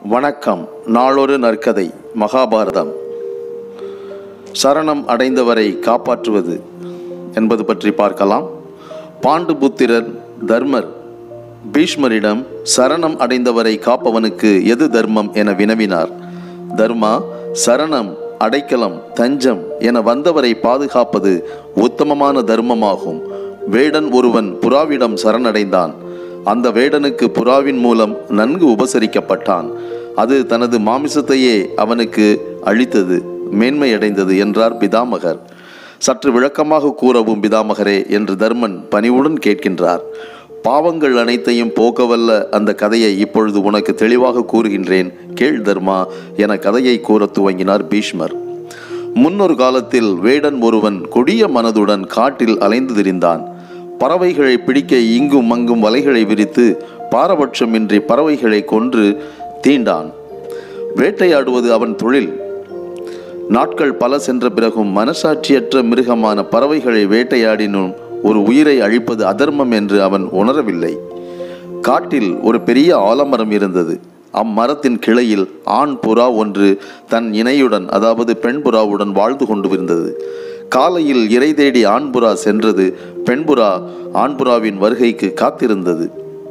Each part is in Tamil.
வணக்கம் நாளொரு நற்கதை மகாபாரதம் சரணம் அடைந்தவரை காப்பாற்றுவது என்பது பற்றி பார்க்கலாம் பாண்டுபுத்திரர் தர்மர் பீஷ்மரிடம் சரணம் அடைந்தவரை காப்பவனுக்கு எது தர்மம் என வினவினார் தர்மா சரணம் அடைக்கலம் தஞ்சம் என வந்தவரை பாதுகாப்பது உத்தமமான தர்மமாகும் வேடன் ஒருவன் புறாவிடம் சரணடைந்தான் அந்த வேடனுக்கு புறாவின் மூலம் நன்கு உபசரிக்கப்பட்டான் அது தனது மாமிசத்தையே அவனுக்கு அளித்தது மேன்மையடைந்தது என்றார் பிதாமகர் சற்று விளக்கமாக கூறவும் பிதாமகரே என்று தர்மன் பணிவுடன் கேட்கின்றார் பாவங்கள் அனைத்தையும் போக்கவல்ல அந்த கதையை இப்பொழுது உனக்கு தெளிவாக கூறுகின்றேன் கேள் தர்மா என கதையை கூறத் துவங்கினார் பீஷ்மர் முன்னொரு காலத்தில் வேடன் ஒருவன் கொடிய மனதுடன் காட்டில் அலைந்து திரிந்தான் பறவைகளை பிடிக்க இங்கும் அங்கும் வலைகளை விரித்து பாரபட்சமின்றி பறவைகளை கொன்று தீண்டான் வேட்டையாடுவது அவன் தொழில் நாட்கள் பல சென்ற பிறகும் மனசாட்சியற்ற மிருகமான பறவைகளை வேட்டையாடினும் ஒரு உயிரை அழிப்பது அதர்மம் என்று அவன் உணரவில்லை காட்டில் ஒரு பெரிய ஆலமரம் இருந்தது அம்மரத்தின் கிளையில் ஆண் புறா ஒன்று தன் இணையுடன் அதாவது பெண் புறாவுடன் வாழ்ந்து கொண்டிருந்தது காலையில் இறை தேடி ஆண்புறா சென்றது பெண்புறா ஆண்புறாவின் வருகைக்கு காத்திருந்தது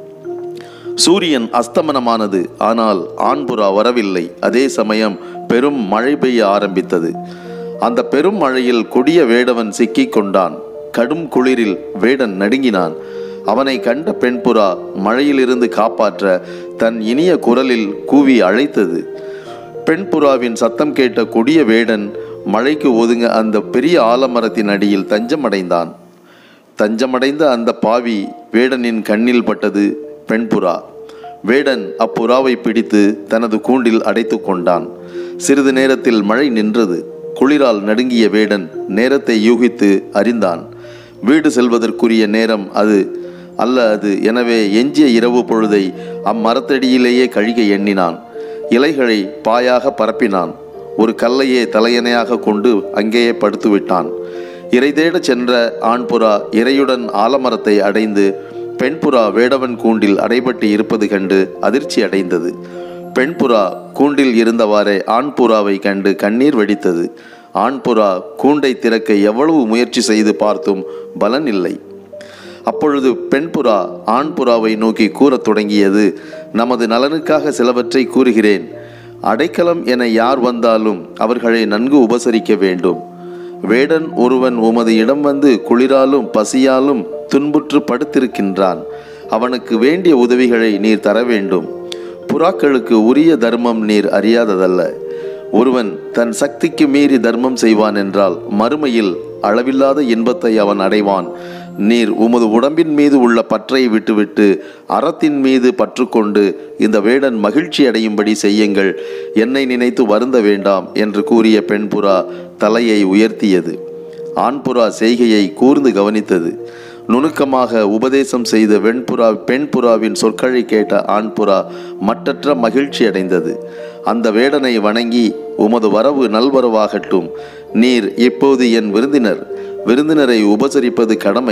சூரியன் அஸ்தமனமானது ஆனால் ஆண்புறா வரவில்லை அதே சமயம் பெரும் மழை பெய்ய ஆரம்பித்தது அந்த பெரும் மழையில் கொடிய வேடவன் சிக்கிக் கொண்டான் கடும் குளிரில் வேடன் நடுங்கினான் அவனை கண்ட பெண்புறா மழையிலிருந்து காப்பாற்ற தன் இனிய குரலில் கூவி அழைத்தது பெண்புறாவின் சத்தம் கேட்ட கொடிய வேடன் மழைக்கு ஒதுங்க அந்த பெரிய ஆலமரத்தின் அடியில் தஞ்சமடைந்தான் தஞ்சமடைந்த அந்த பாவி வேடனின் கண்ணில் பட்டது பெண்புறா வேடன் அப்புறாவை பிடித்து தனது கூண்டில் அடைத்து கொண்டான் சிறிது நேரத்தில் மழை நின்றது குளிரால் நடுங்கிய வேடன் நேரத்தை யூகித்து அறிந்தான் வீடு செல்வதற்குரிய நேரம் அது அல்ல அது எனவே எஞ்சிய இரவு பொழுதை அம்மரத்தடியிலேயே கழிக்க எண்ணினான் இலைகளை பாயாக பரப்பினான் ஒரு கல்லையே தலையணையாக கொண்டு அங்கேயே படுத்து விட்டான் இறை தேடச் சென்ற ஆண்புறா இறையுடன் ஆலமரத்தை அடைந்து பெண்புறா வேடவன் கூண்டில் அடைபட்டு இருப்பது கண்டு அதிர்ச்சி அடைந்தது பெண்புறா கூண்டில் இருந்தவாறே ஆண்புறாவை கண்டு கண்ணீர் வெடித்தது ஆண்புறா கூண்டை திறக்க எவ்வளவு முயற்சி செய்து பார்த்தும் பலன் இல்லை அப்பொழுது பெண்புறா ஆண்புறாவை நோக்கி கூறத் தொடங்கியது நமது நலனுக்காக சிலவற்றை கூறுகிறேன் அடைக்கலம் என யார் வந்தாலும் அவர்களை நன்கு உபசரிக்க வேண்டும் வேடன் ஒருவன் உமது இடம் வந்து குளிராலும் பசியாலும் துன்புற்று படுத்திருக்கின்றான் அவனுக்கு வேண்டிய உதவிகளை நீர் தர வேண்டும் புறாக்களுக்கு உரிய தர்மம் நீர் அறியாததல்ல ஒருவன் தன் சக்திக்கு மீறி தர்மம் செய்வான் என்றால் மறுமையில் அளவில்லாத இன்பத்தை அவன் அடைவான் நீர் உமது உடம்பின் மீது உள்ள பற்றை விட்டுவிட்டு அறத்தின் மீது பற்றுக்கொண்டு இந்த வேடன் மகிழ்ச்சி அடையும்படி செய்யுங்கள் என்னை நினைத்து வருந்த வேண்டாம் என்று கூறிய பெண்புறா தலையை உயர்த்தியது ஆண்புறா செய்கையை கூர்ந்து கவனித்தது நுணுக்கமாக உபதேசம் செய்த வெண்புறா பெண்புறாவின் சொற்களை கேட்ட ஆண்புறா மட்டற்ற மகிழ்ச்சி அடைந்தது அந்த வேடனை வணங்கி உமது வரவு நல்வரவாகட்டும் நீர் இப்போது என் விருந்தினர் விருந்தினரை உபசரிப்பது கடமை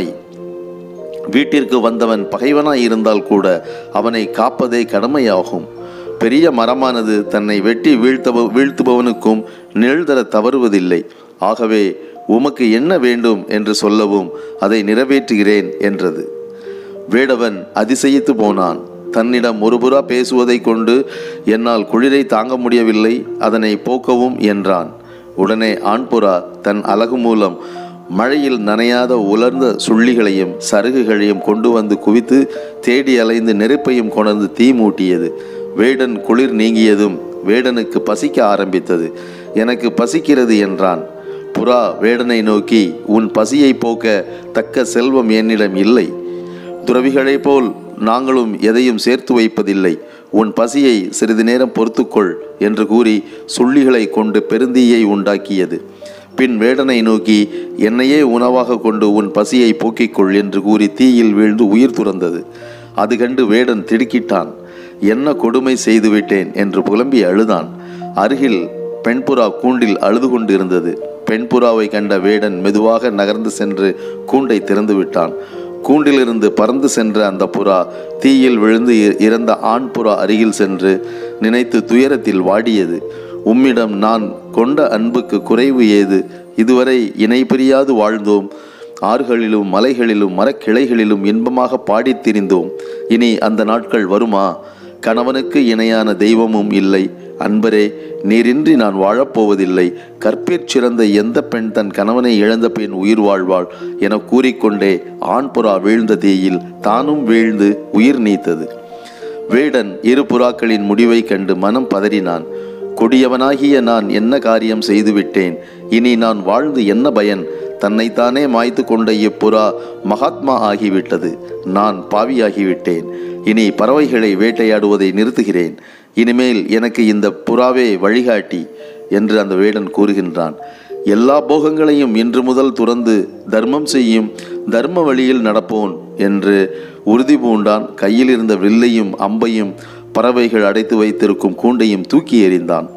வீட்டிற்கு வந்தவன் பகைவனாய் இருந்தால் கூட அவனை காப்பதே கடமையாகும் பெரிய மரமானது தன்னை வெட்டி வீழ்த்தவ வீழ்த்துபவனுக்கும் நிழல் தர தவறுவதில்லை ஆகவே உமக்கு என்ன வேண்டும் என்று சொல்லவும் அதை நிறைவேற்றுகிறேன் என்றது வேடவன் அதிசயித்து போனான் தன்னிடம் ஒருபுறா பேசுவதை கொண்டு என்னால் குளிரை தாங்க முடியவில்லை அதனை போக்கவும் என்றான் உடனே ஆண்புறா தன் அழகு மூலம் மழையில் நனையாத உலர்ந்த சுள்ளிகளையும் சருகுகளையும் கொண்டு வந்து குவித்து தேடி அலைந்து நெருப்பையும் கொணர்ந்து தீ மூட்டியது வேடன் குளிர் நீங்கியதும் வேடனுக்கு பசிக்க ஆரம்பித்தது எனக்கு பசிக்கிறது என்றான் புறா வேடனை நோக்கி உன் பசியை போக்க தக்க செல்வம் என்னிடம் இல்லை துறவிகளைப் போல் நாங்களும் எதையும் சேர்த்து வைப்பதில்லை உன் பசியை சிறிது நேரம் பொறுத்துக்கொள் என்று கூறி சுள்ளிகளை கொண்டு பெருந்தீயை உண்டாக்கியது பின் வேடனை நோக்கி என்னையே உணவாக கொண்டு உன் பசியை போக்கிக்கொள் என்று கூறி தீயில் வீழ்ந்து உயிர் துறந்தது அது கண்டு வேடன் திடுக்கிட்டான் என்ன கொடுமை செய்துவிட்டேன் என்று புலம்பி அழுதான் அருகில் பெண்புறா கூண்டில் அழுது கொண்டு இருந்தது பெண்புறாவை கண்ட வேடன் மெதுவாக நகர்ந்து சென்று கூண்டை திறந்து விட்டான் கூண்டிலிருந்து பறந்து சென்ற அந்த புறா தீயில் விழுந்து இ- இறந்த ஆண் புறா அருகில் சென்று நினைத்து துயரத்தில் வாடியது உம்மிடம் நான் கொண்ட அன்புக்கு குறைவு ஏது இதுவரை இணை பிரியாது வாழ்ந்தோம் ஆறுகளிலும் மலைகளிலும் மரக்கிளைகளிலும் இன்பமாக பாடித் திரிந்தோம் இனி அந்த நாட்கள் வருமா கணவனுக்கு இணையான தெய்வமும் இல்லை அன்பரே நீரின்றி நான் வாழப்போவதில்லை கற்பிற் சிறந்த எந்த பெண் தன் கணவனை இழந்த பின் உயிர் வாழ்வாள் என கூறிக்கொண்டே ஆண் புறா வீழ்ந்த தீயில் தானும் வீழ்ந்து உயிர் நீத்தது வேடன் இரு புறாக்களின் முடிவை கண்டு மனம் பதறினான் கொடியவனாகிய நான் என்ன காரியம் செய்துவிட்டேன் இனி நான் வாழ்ந்து என்ன பயன் தன்னைத்தானே மாய்த்து கொண்ட இப்புறா மகாத்மா ஆகிவிட்டது நான் பாவியாகிவிட்டேன் இனி பறவைகளை வேட்டையாடுவதை நிறுத்துகிறேன் இனிமேல் எனக்கு இந்த புறாவே வழிகாட்டி என்று அந்த வேடன் கூறுகின்றான் எல்லா போகங்களையும் இன்று முதல் துறந்து தர்மம் செய்யும் தர்ம வழியில் நடப்போன் என்று உறுதி பூண்டான் கையில் இருந்த வில்லையும் அம்பையும் பறவைகள் அடைத்து வைத்திருக்கும் கூண்டையும் தூக்கி எறிந்தான்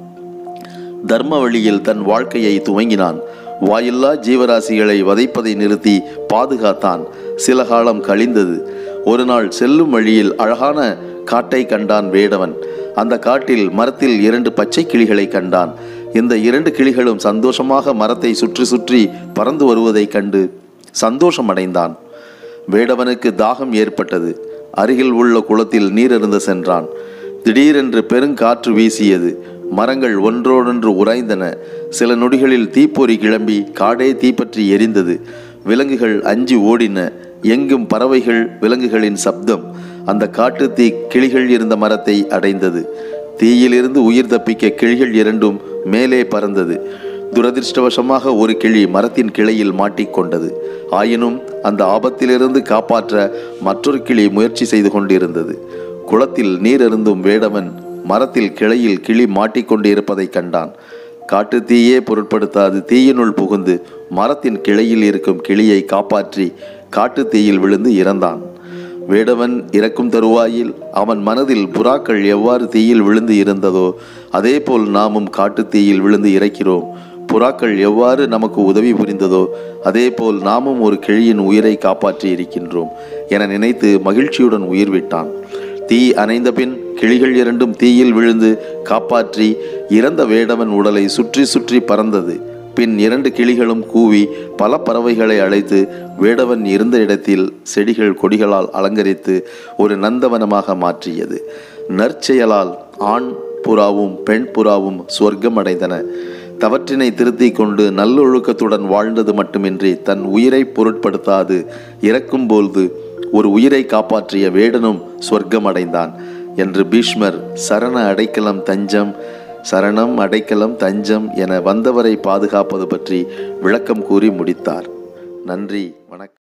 தர்ம வழியில் தன் வாழ்க்கையை துவங்கினான் வாயில்லா ஜீவராசிகளை வதைப்பதை நிறுத்தி பாதுகாத்தான் சில காலம் கழிந்தது ஒரு நாள் செல்லும் வழியில் அழகான காட்டை கண்டான் வேடவன் அந்த காட்டில் மரத்தில் இரண்டு பச்சை கிளிகளை கண்டான் இந்த இரண்டு கிளிகளும் சந்தோஷமாக மரத்தை சுற்றி சுற்றி பறந்து வருவதைக் கண்டு சந்தோஷம் அடைந்தான் வேடவனுக்கு தாகம் ஏற்பட்டது அருகில் உள்ள குளத்தில் நீர் அருந்த சென்றான் திடீரென்று பெருங்காற்று வீசியது மரங்கள் ஒன்றோடொன்று உராய்ந்தன சில நொடிகளில் தீப்பொறி கிளம்பி காடே தீப்பற்றி எரிந்தது விலங்குகள் அஞ்சி ஓடின எங்கும் பறவைகள் விலங்குகளின் சப்தம் அந்த காட்டு தீ கிளிகள் இருந்த மரத்தை அடைந்தது தீயிலிருந்து உயிர் தப்பிக்க கிளிகள் இரண்டும் மேலே பறந்தது துரதிர்ஷ்டவசமாக ஒரு கிளி மரத்தின் கிளையில் மாட்டிக்கொண்டது ஆயினும் அந்த ஆபத்திலிருந்து காப்பாற்ற மற்றொரு கிளி முயற்சி செய்து கொண்டிருந்தது குளத்தில் நீர் அருந்தும் வேடவன் மரத்தில் கிளையில் கிளி மாட்டிக்கொண்டு இருப்பதைக் கண்டான் காட்டு தீயே பொருட்படுத்தாது தீயினுள் புகுந்து மரத்தின் கிளையில் இருக்கும் கிளியை காப்பாற்றி காட்டு தீயில் விழுந்து இறந்தான் வேடவன் இறக்கும் தருவாயில் அவன் மனதில் புறாக்கள் எவ்வாறு தீயில் விழுந்து இருந்ததோ அதேபோல் நாமும் காட்டு தீயில் விழுந்து இறக்கிறோம் புறாக்கள் எவ்வாறு நமக்கு உதவி புரிந்ததோ அதேபோல் நாமும் ஒரு கிளியின் உயிரை காப்பாற்றி இருக்கின்றோம் என நினைத்து மகிழ்ச்சியுடன் உயிர் விட்டான் தீ அணைந்த பின் கிளிகள் இரண்டும் தீயில் விழுந்து காப்பாற்றி இறந்த வேடவன் உடலை சுற்றி சுற்றி பறந்தது பின் இரண்டு கிளிகளும் கூவி பல பறவைகளை அழைத்து வேடவன் இருந்த இடத்தில் செடிகள் கொடிகளால் அலங்கரித்து ஒரு நந்தவனமாக மாற்றியது நற்செயலால் ஆண் புறாவும் பெண் புறாவும் சொர்க்கம் அடைந்தன தவற்றினை திருத்திக் கொண்டு நல்லொழுக்கத்துடன் வாழ்ந்தது மட்டுமின்றி தன் உயிரை பொருட்படுத்தாது இறக்கும்போது ஒரு உயிரை காப்பாற்றிய வேடனும் சொர்க்கம் அடைந்தான் என்று பீஷ்மர் சரண அடைக்கலம் தஞ்சம் சரணம் அடைக்கலம் தஞ்சம் என வந்தவரை பாதுகாப்பது பற்றி விளக்கம் கூறி முடித்தார் நன்றி வணக்கம்